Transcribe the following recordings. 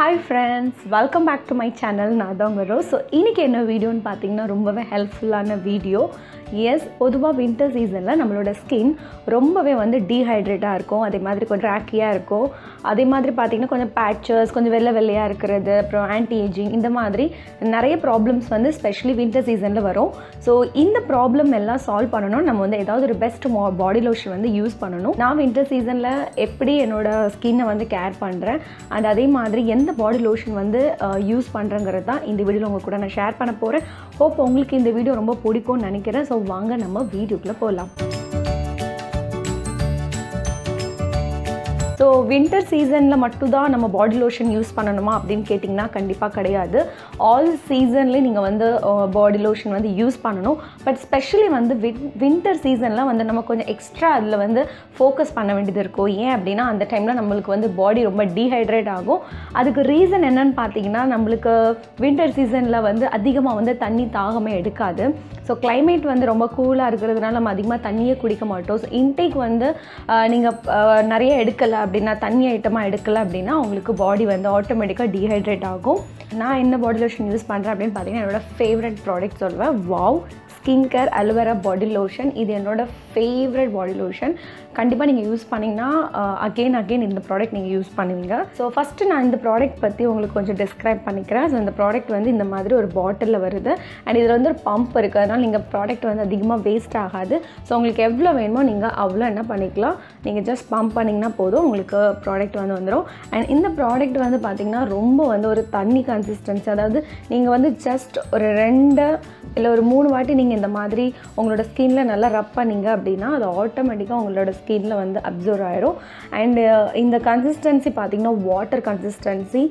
hi friends welcome back to my channel நான் தான் உங்கள் ரோஸ் ஸோ இன்றைக்கி என்ன வீடியோன்னு பார்த்தீங்கன்னா ரொம்பவே ஹெல்ப்ஃபுல்லான வீடியோ எஸ் பொதுவாக வின்டர் சீசனில் நம்மளோட ஸ்கின் ரொம்பவே வந்து டீஹைட்ரேட்டாக இருக்கும் அதே மாதிரி கொஞ்சம் ராக்கியாக இருக்கும் அதே மாதிரி பார்த்திங்கன்னா கொஞ்சம் பேச்சஸ் கொஞ்சம் வெள்ளை வெள்ளையாக இருக்கிறது அப்புறம் ஆன்டி ஏஜிங் இந்த மாதிரி நிறைய ப்ராப்ளம்ஸ் வந்து ஸ்பெஷலி வின்டர் சீசனில் வரும் ஸோ இந்த ப்ராப்ளம் எல்லாம் சால்வ் பண்ணணும் நம்ம வந்து ஏதாவது ஒரு பெஸ்ட் பாடி லோஷன் வந்து யூஸ் பண்ணணும் நான் வின்டர் சீசனில் எப்படி என்னோட ஸ்கின்னை வந்து கேர் பண்ணுறேன் அண்ட் அதே மாதிரி எந்த பாடி லோஷன் வந்து யூஸ் பண்ணுறங்கிறது தான் இந்த வீடியோவில் உங்கள் கூட நான் ஷேர் பண்ண போகிறேன் ஹோப் உங்களுக்கு இந்த வீடியோ ரொம்ப பிடிக்கும்னு நினைக்கிறேன் ஸோ வாங்க நம்ம வீடியோக்குள்ளே போகலாம் ஸோ வின்டர் சீசனில் மட்டும்தான் நம்ம பாடி லோஷன் யூஸ் பண்ணணுமா அப்படின்னு கேட்டிங்கன்னா கண்டிப்பாக கிடையாது ஆல் சீசன்லேயும் நீங்கள் வந்து பாடி லோஷன் வந்து யூஸ் பண்ணணும் பட் ஸ்பெஷலி வந்து வின் வின்டர் சீசனில் வந்து நம்ம கொஞ்சம் எக்ஸ்ட்ரா அதில் வந்து ஃபோக்கஸ் பண்ண வேண்டியது இருக்கும் ஏன் அப்படின்னா அந்த டைமில் நம்மளுக்கு வந்து பாடி ரொம்ப டீஹைட்ரேட் ஆகும் அதுக்கு ரீசன் என்னன்னு பார்த்தீங்கன்னா நம்மளுக்கு வின்டர் சீசனில் வந்து அதிகமாக வந்து தண்ணி தாகமே எடுக்காது ஸோ கிளைமேட் வந்து ரொம்ப கூலாக இருக்கிறதுனால நம்ம அதிகமாக தண்ணியே குடிக்க மாட்டோம் ஸோ இன்டேக் வந்து நீங்கள் நிறைய எடுக்கலை அப்படின்னா தண்ணி ஐட்டமாக எடுக்கலை அப்படின்னா உங்களுக்கு பாடி வந்து ஆட்டோமேட்டிக்காக டீஹைட்ரேட் ஆகும் நான் என்ன பாடி லோஷன் யூஸ் பண்ணுறேன் அப்படின்னு பார்த்தீங்கன்னா என்னோடய ஃபேவரட் ப்ராடக்ட் சொல்லுவேன் wow skin care aloe vera body lotion இது என்னோட ஃபேவரட் பாடி லோஷன் கண்டிப்பாக நீங்கள் யூஸ் பண்ணிங்கன்னா அகெயின் அகெயின் இந்த ப்ராடக்ட் நீங்கள் யூஸ் பண்ணுவீங்க ஸோ ஃபஸ்ட்டு நான் இந்த ப்ராடக்ட் பற்றி உங்களுக்கு கொஞ்சம் டிஸ்கிரைப் பண்ணிக்கிறேன் ஸோ இந்த ப்ராடக்ட் வந்து இந்த மாதிரி ஒரு பாட்டிலில் வருது அண்ட் இதில் வந்து ஒரு பம்ப் இருக்குது அதனால் நீங்கள் ப்ராடக்ட் வந்து அதிகமாக வேஸ்ட் ஆகாது ஸோ உங்களுக்கு எவ்வளோ வேணுமோ நீங்கள் அவ்வளோ என்ன பண்ணிக்கலாம் நீங்கள் ஜஸ்ட் பம்ப் பண்ணிங்கன்னா போதும் உங்களுக்கு ப்ராடக்ட் வந்து வந்துடும் அண்ட் இந்த ப்ராடக்ட் வந்து பார்த்திங்கன்னா ரொம்ப வந்து ஒரு தண்ணி கன்சிஸ்டன்சி அதாவது நீங்கள் வந்து ஜஸ்ட் ஒரு ரெண்டு இல்லை ஒரு மூணு வாட்டி நீங்கள் இந்த மாதிரி உங்களோட ஸ்கின்ல நல்லா ரப் பண்ணிங்க அப்படின்னா அது ஆட்டோமேட்டிக்காக உங்களோட ஸ்கின்ல வந்து அப்சர்வ் ஆயிரும் அண்டு இந்த கன்சிஸ்டன்சி பார்த்திங்கன்னா வாட்டர் கன்சிஸ்டன்சி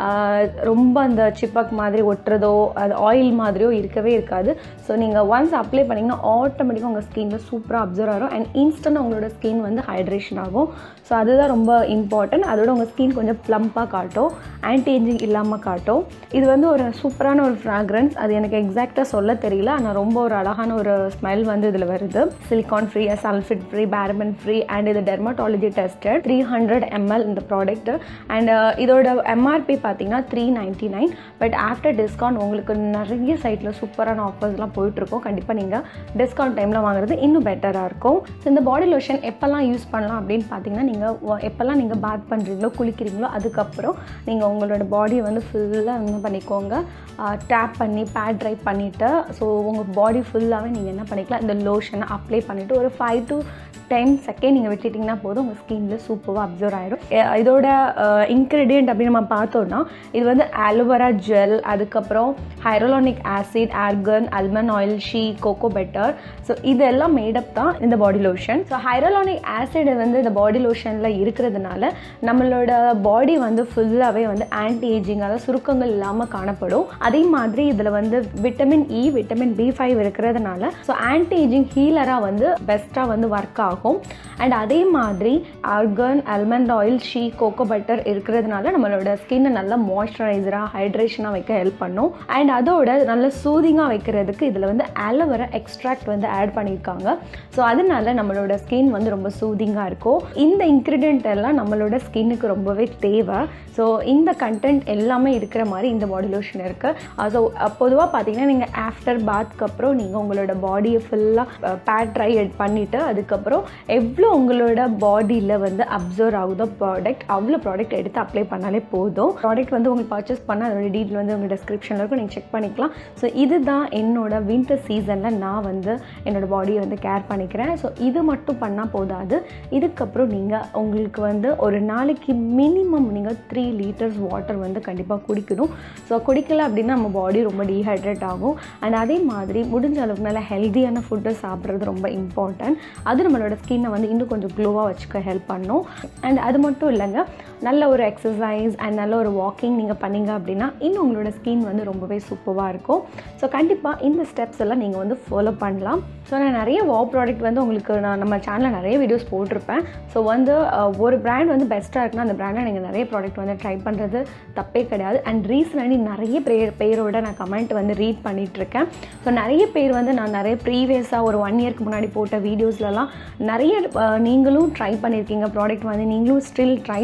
ரொம்ப அந்த சிப்பக் மாதிரி ஒட்டுறதோ அது ஆயில் மாதிரியோ இருக்கவே இருக்காது ஸோ நீங்கள் ஒன்ஸ் அப்ளை பண்ணிங்கன்னா ஆட்டோமேட்டிக்காக உங்கள் ஸ்கின்ல சூப்பராக அப்சர்வ் ஆகும் அண்ட் இன்ஸ்டன்ட் உங்களோட ஸ்கின் வந்து ஹைட்ரேஷன் ஆகும் ஸோ அதுதான் ரொம்ப இம்பார்ட்டன்ட் அதோட உங்கள் ஸ்கின் கொஞ்சம் ப்ளம்ப்பாக காட்டும் ஆன்டி ஏஜிங் இல்லாமல் காட்டும் இது வந்து ஒரு சூப்பரான ஒரு ஃப்ராக்ரன்ஸ் அது எனக்கு எக்ஸாக்டாக சொல்ல தெரியல ஆனால் ரொம்ப ஒரு அழகான ஒரு ஸ்மெல் வந்து இதில் வருது silicone free sulphate free paraben free and இது dermatology tested three hundred ML இந்த ப்ராடக்ட் அண்ட் இதோட எம்ஆர்பி பார்த்தீங்கன்னா three ninety nine but after discount உங்களுக்கு நிறைய சைட்டில் சூப்பரான ஆஃபர்ஸ்லாம் போயிட்டுருக்கோம் கண்டிப்பாக நீங்கள் டிஸ்கவுண்ட் டைமில் வாங்குறது இன்னும் பெட்டராக இருக்கும் ஸோ இந்த பாடி லோஷன் எப்போல்லாம் யூஸ் பண்ணலாம் அப்படின்னு பார்த்தீங்கன்னா நீங்கள் எப்போல்லாம் நீங்கள் பாத் பண்ணுறீங்களோ குளிக்கிறீங்களோ அதுக்கப்புறம் நீங்கள் உங்களோட பாடியை வந்து ஃபுல்லாக என்ன பண்ணிக்கோங்க டேப் பண்ணி பேட் ட்ரை பண்ணிவிட்டு ஸோ உங்கள் பாடி ஃபுல்லாகவே நீங்கள் என்ன பண்ணிக்கலாம் இந்த லோஷனை அப்ளை பண்ணிவிட்டு ஒரு ஃபைவ் டு டென் செகண்ட் நீங்கள் விட்டுட்டிங்கன்னா போதும் உங்கள் ஸ்கின்ல சூப்பராக அப்சர்வ் ஆகிடும் இதோட இன்க்ரீடியன்ட் அப்படின்னு நம்ம பார்த்தோன்னா இது வந்து ஆலோவேரா ஜெல் அதுக்கப்புறம் hyaluronic acid argan almond oil shea cocoa butter so இதெல்லாம் மேடப் தான் இந்த body lotion so hyaluronic acid வந்து இந்த பாடி லோஷனில் இருக்கிறதுனால நம்மளோட பாடி வந்து ஃபுல்லாகவே வந்து ஆன்டி ஏஜிங் அதாவது சுருக்கங்கள் இல்லாமல் காணப்படும் அதே மாதிரி இதில் வந்து vitamin E vitamin B five இருக்கிறதுனால ஸோ ஆன்டி ஏஜிங் ஹீலராக வந்து பெஸ்ட்டாக வந்து ஒர்க் ஆகும் அண்ட் அதே மாதிரி argan almond oil shea cocoa butter இருக்கிறதுனால நம்மளோட ஸ்கின்னை நல்லா மாய்ஸ்சரைசராக ஹைட்ரேஷனாக வைக்க ஹெல்ப் பண்ணும் அண்ட் அதோட நல்ல சூதிங்காக வைக்கிறதுக்கு இதில் வந்து ஆலோவேரா எக்ஸ்ட்ராக்ட் வந்து ஆட் பண்ணியிருக்காங்க ஸோ அதனால நம்மளோட ஸ்கின் வந்து ரொம்ப சூதிங்காக இருக்கும் இந்த இன்க்ரீடியன்ட் எல்லாம் நம்மளோட ஸ்கின்னுக்கு ரொம்பவே தேவை ஸோ இந்த கண்டென்ட் எல்லாமே இருக்கிற மாதிரி இந்த பாடி லோஷன் இருக்குது ஸோ பொதுவாக பார்த்தீங்கன்னா நீங்கள் ஆஃப்டர் பாத்க்கு அப்புறம் நீங்கள் உங்களோட பாடியை ஃபுல்லாக பேட் ட்ரை பண்ணிவிட்டு அதுக்கப்புறம் எவ்வளோ உங்களோட பாடியில் வந்து அப்சர்வ் ஆகுதோ ப்ராடக்ட் அவ்வளோ ப்ராடக்ட் எடுத்து அப்ளை பண்ணாலே போதும் ப்ராடக்ட் வந்து உங்களுக்கு பர்ச்சேஸ் பண்ணால் அதோட டீட்டெயில் வந்து உங்கள் டிஸ்கிரிப்ஷனில் இருக்கும் நீங்கள் செக் பண்ணிக்கலாம் ஸோ இதுதான் என்னோட வின்டர் சீசனில் நான் வந்து என்னோடய பாடியை வந்து கேர் பண்ணிக்கிறேன் ஸோ இது மட்டும் பண்ணால் போதாது இதுக்கப்புறம் நீங்கள் உங்களுக்கு வந்து ஒரு நாளைக்கு மினிமம் நீங்கள் த்ரீ லிட்டர்ஸ் வாட்டர் வந்து கண்டிப்பாக குடிக்கணும் ஸோ குடிக்கல அப்படின்னா நம்ம பாடி ரொம்ப டீஹைட்ரேட் ஆகும் அண்ட் அதே மாதிரி முடிஞ்ச அளவுக்கு நல்லா ஹெல்த்தியான ஃபுட்டை சாப்பிட்றது ரொம்ப இம்பார்ட்டன்ட் அது நம்மளோட ஸ்கின்னை வந்து இன்னும் கொஞ்சம் க்ளோவாக வச்சுக்க ஹெல்ப் பண்ணும் அண்ட் அது மட்டும் இல்லைங்க நல்ல ஒரு எக்ஸசைஸ் அண்ட் நல்ல ஒரு வாக்கிங் நீங்கள் பண்ணீங்க அப்படின்னா இன்னும் உங்களோட ஸ்கின் வந்து ரொம்பவே சூப்பராக இருக்கும் ஸோ கண்டிப்பாக இந்த ஸ்டெப்ஸ் எல்லாம் நீங்கள் வந்து ஃபாலோ பண்ணலாம் ஸோ நான் நிறைய வா ப்ராடக்ட் வந்து உங்களுக்கு நான் நம்ம சேனலில் நிறைய வீடியோஸ் போட்டிருப்பேன் ஸோ வந்து ஒரு பிராண்ட் வந்து பெஸ்ட்டாக இருக்குன்னா அந்த பிராண்டில் நீங்கள் நிறைய ப்ராடக்ட் வந்து ட்ரை பண்ணுறது தப்பே கிடையாது அண்ட் ரீசனலி நிறைய பேர் பேரோட நான் கமெண்ட் வந்து ரீட் பண்ணிகிட்ருக்கேன் ஸோ நிறைய பேர் வந்து நான் நிறைய ப்ரீவியஸாக ஒரு ஒன் இயர்க்கு முன்னாடி போட்ட வீடியோஸ்லலாம் நிறைய நீங்களும் ட்ரை பண்ணியிருக்கீங்க ப்ராடக்ட் வந்து நீங்களும் ஸ்டில் ட்ரை பண்ணிவிட்டு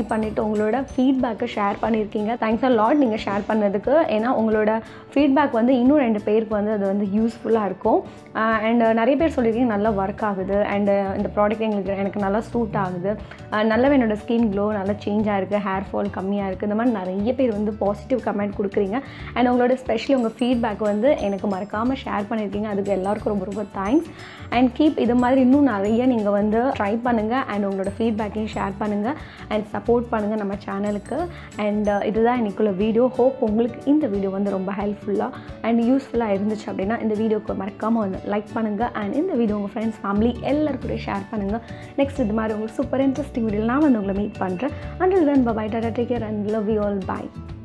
உங்களோட ஃபீட்பேக்கை ஷேர் பண்ணியிருக்கீங்க தேங்க்ஸ் அ லாட் நீங்கள் ஷேர் பண்ணதுக்கு ஏன்னா உங்களோட ஃபீட்பேக் வந்து இன்னும் ரெண்டு பேருக்கு வந்து அது வந்து யூஸ்ஃபுல்லாக இருக்கும் அண்ட் நிறைய பேர் சொல்லியிருக்கீங்க நல்லா ஒர்க் ஆகுது அண்டு இந்த ப்ராடக்ட் எங்களுக்கு எனக்கு நல்லா சூட் ஆகுது அஹ் நல்லாவே என்னோட ஸ்கின் க்ளோ நல்லா சேஞ்ச் ஆயிருக்கு ஹேர் ஃபால் கம்மியாக இருக்குது இந்த மாதிரி நிறைய பேர் வந்து பாசிட்டிவ் கமெண்ட் கொடுக்குறீங்க அண்ட் உங்களோட ஸ்பெஷலி உங்கள் ஃபீட்பேக் வந்து எனக்கு மறக்காமல் ஷேர் பண்ணியிருக்கீங்க அதுக்கு எல்லாருக்கும் ரொம்ப ரொம்ப தேங்க்ஸ் அண்ட் கீப் இது மாதிரி இன்னும் நிறைய நீங்கள் வந்து ட்ரை பண்ணுங்கள் அண்ட் உங்களோட ஃபீட்பேக்கையும் ஷேர் பண்ணுங்கள் அண்ட் சப்போர்ட் பண்ணுங்கள் நம்ம சேனலுக்கு அண்ட் இதுதான் இன்னைக்குள்ள வீடியோ ஹோப் உங்களுக்கு இந்த வீடியோ வந்து ரொம்ப ஹெல்ப்ஃபுல்லாக அண்ட் யூஸ்ஃபுல்லாக இருந்துச்சு அப்படின்னா இந்த வீடியோக்கு மறக்காமல் வந்து லைக் பண்ணுங்கள் அண்ட் இந்த வீடியோ உங்கள் ஃப்ரெண்ட்ஸ் ஃபேமிலி எல்லாருக்கூடயும் ஷேர் பண்ணுங்கள் நெக்ஸ்ட் இது மாதிரி உங்களுக்கு சூப்பர் இன்ட்ரெஸ்டிங் வீடியோ நான் வந்து உங்களை மீட் பண்ணுறேன் until then bye tata take care and love you all by